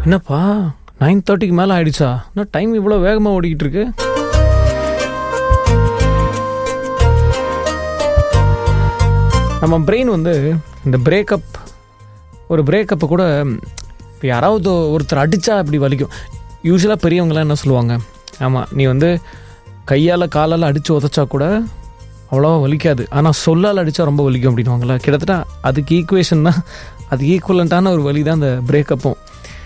என்னப்பா நைன் தேர்ட்டிக்கு மேலே ஆயிடுச்சா என்ன டைம் இவ்வளோ வேகமாக ஓடிக்கிட்டு இருக்கு நம்ம பிரெயின் வந்து இந்த பிரேக்கப் ஒரு பிரேக்கப்பை கூட இப்போ யாராவது ஒருத்தர் அடித்தா அப்படி வலிக்கும் யூஸ்வலாக பெரியவங்களாம் என்ன சொல்லுவாங்க ஆமாம் நீ வந்து கையால் காலால் அடித்து உதச்சா கூட அவ்வளோவா வலிக்காது ஆனால் சொல்லால் அடித்தா ரொம்ப வலிக்கும் அப்படின்வாங்களா கிட்டத்தட்ட அதுக்கு ஈக்குவேஷன் தான் அதுக்கு ஈக்குவலண்ட்டான ஒரு வலி தான் அந்த பிரேக்கப்பும்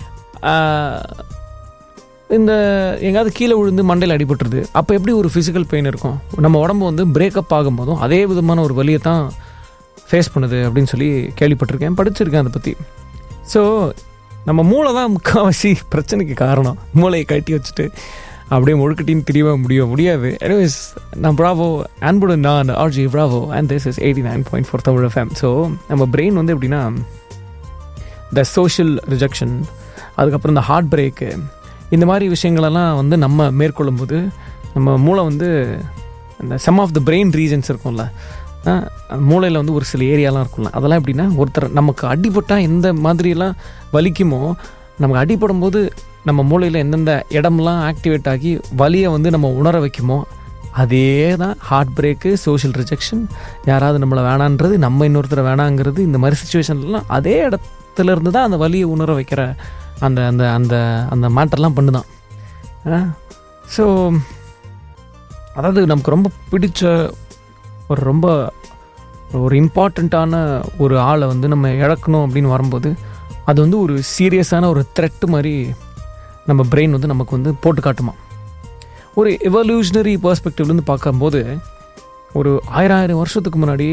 இந்த எங்கேயாவது கீழே விழுந்து மண்டையில் அடிபட்டுருது அப்போ எப்படி ஒரு ஃபிசிக்கல் பெயின் இருக்கும் நம்ம உடம்பு வந்து பிரேக்கப் ஆகும்போதும் அதே விதமான ஒரு வலியை தான் ஃபேஸ் பண்ணுது அப்படின்னு சொல்லி கேள்விப்பட்டிருக்கேன் படிச்சிருக்கேன் அதை பற்றி ஸோ நம்ம மூளை தான் முக்கால்வாசி பிரச்சனைக்கு காரணம் மூளையை கட்டி வச்சுட்டு அப்படியே முழுக்கட்டின்னு தெரியவே முடியும் முடியாது எனிவேஸ் நான் ப்ராவோ அன்புடு நான் RJ bravo and this is eighty nine point four Tamil FM so நம்ம பிரெயின் வந்து எப்படின்னா த சோஷியல் ரிஜெக்ஷன் அதுக்கப்புறம் இந்த ஹார்ட் பிரேக்கு இந்த மாதிரி விஷயங்களெல்லாம் வந்து நம்ம மேற்கொள்ளும் போது நம்ம மூளை வந்து இந்த some of the brain regions இருக்கும்ல மூளையில் வந்து ஒரு சில ஏரியாலாம் இருக்கும்ல அதெல்லாம் எப்படின்னா ஒருத்தர் நமக்கு அடிபட்டால் எந்த மாதிரியெல்லாம் வலிக்குமோ நமக்கு அடிபடும் போது நம்ம மூளையில் எந்தெந்த இடம்லாம் ஆக்டிவேட் ஆகி வலியை வந்து நம்ம உணர வைக்குமோ அதே தான் ஹார்ட் பிரேக்கு சோஷியல் ரிஜெக்ஷன் யாராவது நம்மளை வேணான்றது நம்ம இன்னொருத்தரை வேணாங்கிறது இந்த மாதிரி சுச்சுவேஷன்லாம் அதே இடத்துல இருந்து தான் அந்த வலியை உணர வைக்கிற அந்த அந்த அந்த அந்த மேட்டர்லாம் பண்ணுதான் ஸோ அதாவது நமக்கு ரொம்ப பிடிச்ச ஒரு ரொம்ப ஒரு இம்பார்ட்டண்ட்டான ஒரு ஆளை வந்து நம்ம இழக்கணும் அப்படின்னு வரும்போது அது வந்து ஒரு சீரியஸான ஒரு த்ரெட்டு மாதிரி நம்ம பிரெயின் வந்து நமக்கு வந்து போட்டு காட்டுமா ஒரு எவல்யூஷனரி பர்ஸ்பெக்டிவ்லேருந்து பார்க்கும்போது ஒரு ஆயிரம் ஆயிரம் வருஷத்துக்கு முன்னாடி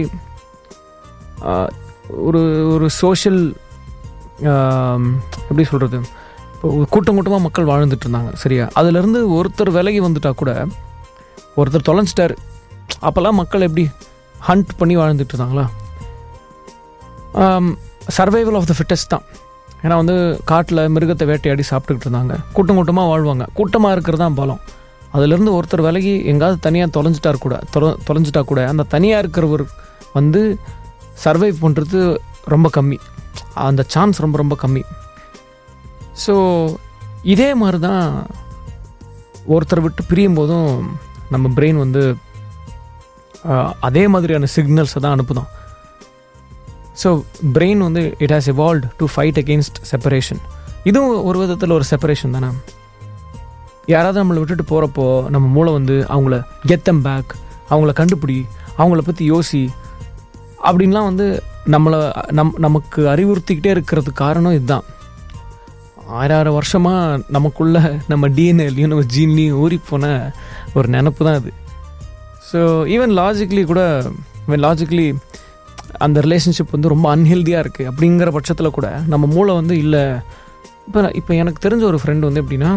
ஒரு ஒரு சோஷியல் எப்படி சொல்கிறது இப்போ கூட்டம் கூட்டமாக மக்கள் வாழ்ந்துட்டு இருந்தாங்க சரியா அதுலேருந்து ஒருத்தர் விலகி வந்துட்டா கூட ஒருத்தர் தொலைஞ்சிட்டாரு அப்போல்லாம் மக்கள் எப்படி ஹண்ட் பண்ணி வாழ்ந்துட்டு இருந்தாங்களா சர்வைவல் ஆஃப் த ஃபிட்டஸ்ட் தான் ஏன்னா வந்து காட்டில் மிருகத்தை வேட்டையாடி சாப்பிட்டுக்கிட்டு இருந்தாங்க கூட்டம் கூட்டமாக வாழ்வாங்க கூட்டமாக இருக்கிறது தான் பலம் அதுலேருந்து ஒருத்தர் விலகி எங்காவது தனியாக தொலைஞ்சிட்டார் கூட தொலை தொலைஞ்சிட்டா கூட அந்த தனியாக இருக்கிறவர் வந்து சர்வைவ் பண்ணுறது ரொம்ப கம்மி அந்த சான்ஸ் ரொம்ப ரொம்ப கம்மி ஸோ இதே மாதிரி தான் ஒருத்தர் விட்டு பிரியும் போதும் நம்ம பிரெயின் வந்து அதே மாதிரியான சிக்னல்ஸை தான் அனுப்புதான் ஸோ பிரெயின் வந்து it has evolve to fight against separation இதுவும் ஒரு விதத்தில் ஒரு செப்பரேஷன் தானே யாராவது நம்மளை விட்டுட்டு போகிறப்போ நம்ம மூளை வந்து அவங்கள கெத்தம் பேக் அவங்கள கண்டுபிடி அவங்கள பற்றி யோசி அப்படின்லாம் வந்து நம்மளை நம் நமக்கு அறிவுறுத்திக்கிட்டே இருக்கிறதுக்கு காரணம் இதுதான் ஆயிரம் ஆயிரம் வருஷமாக நமக்குள்ள நம்ம டிஎன்ஏலையும் நம்ம ஜீன்லேயும் ஊறி போன ஒரு நினப்பு தான் அது ஸோ ஈவன் லாஜிக்லி கூட லாஜிக்லி அந்த ரிலேஷன்ஷிப் வந்து ரொம்ப அன்ஹெல்தியாக இருக்குது அப்படிங்கிற பட்சத்தில் கூட நம்ம மூளை வந்து இல்லை இப்போ இப்போ எனக்கு தெரிஞ்ச ஒரு ஃப்ரெண்டு வந்து எப்படின்னா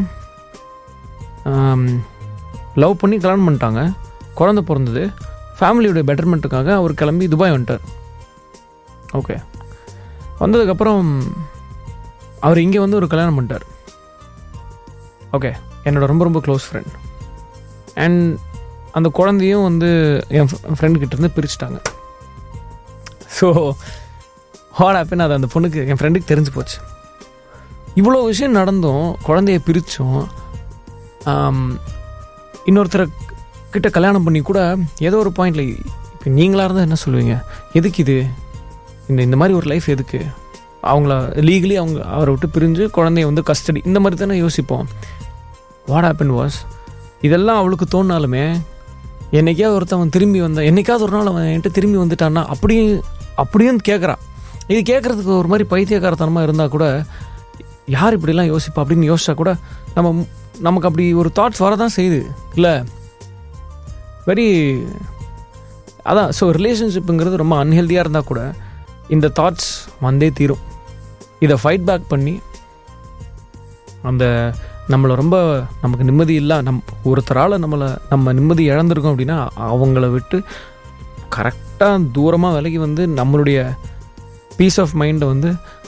லவ் பண்ணி கல்யாணம் பண்ணிட்டாங்க குழந்த பிறந்தது ஃபேமிலியோடைய பெட்டர்மெண்ட்டுக்காக அவர் கிளம்பி துபாய் வந்துட்டார் ஓகே வந்ததுக்கப்புறம் அவர் இங்கே வந்து ஒரு கல்யாணம் பண்ணிட்டார் ஓகே என்னோட ரொம்ப ரொம்ப க்ளோஸ் ஃப்ரெண்ட் அண்ட் அந்த குழந்தையும் வந்து என் ஃப்ரெண்டுக்கிட்ட இருந்து பிரிச்சுட்டாங்க ஸோ ஹாட் ஆப்பின்னு அது அந்த பொண்ணுக்கு என் ஃப்ரெண்டுக்கு தெரிஞ்சு போச்சு இவ்வளோ விஷயம் நடந்தும் குழந்தைய பிரித்தோம் இன்னொருத்தரை கிட்ட கல்யாணம் பண்ணி கூட ஏதோ ஒரு பாயிண்டில் இப்போ நீங்களாக இருந்தால் என்ன சொல்லுவீங்க எதுக்கு இது இந்த இந்த மாதிரி ஒரு லைஃப் எதுக்கு அவங்கள லீகலி அவங்க அவரை விட்டு பிரிஞ்சு குழந்தைய வந்து கஸ்டடி இந்த மாதிரி தானே யோசிப்போம் வாட் ஆப்பன் வாஸ் இதெல்லாம் அவளுக்கு தோணாலுமே என்னைக்காவது ஒருத்தவன் திரும்பி வந்தான் என்னைக்காவது ஒரு நாள் அவன் என்கிட்ட திரும்பி வந்துட்டான்னா அப்படியும் அப்படியும் கேட்குறான் இது கேட்குறதுக்கு ஒரு மாதிரி பைத்தியக்காரத்தனமாக இருந்தால் கூட யார் இப்படிலாம் யோசிப்பா அப்படின்னு யோசிச்சா கூட நம்ம நமக்கு அப்படி ஒரு தாட்ஸ் வரதான் செய்யுது இல்லை வெரி அதான் ஸோ ரிலேஷன்ஷிப்புங்கிறது ரொம்ப அன்ஹெல்தியாக இருந்தால் கூட இந்த தாட்ஸ் வந்தே தீரும் இதை ஃபைட் பேக் பண்ணி அந்த நம்மளை ரொம்ப நமக்கு நிம்மதி இல்லை நம் ஒருத்தரால் நம்மளை நம்ம நிம்மதி இழந்திருக்கோம் அப்படின்னா அவங்கள விட்டு கரெக்டாக தூரமாக விலகி வந்து நம்மளுடைய பீஸ் ஆஃப் மைண்டை வந்து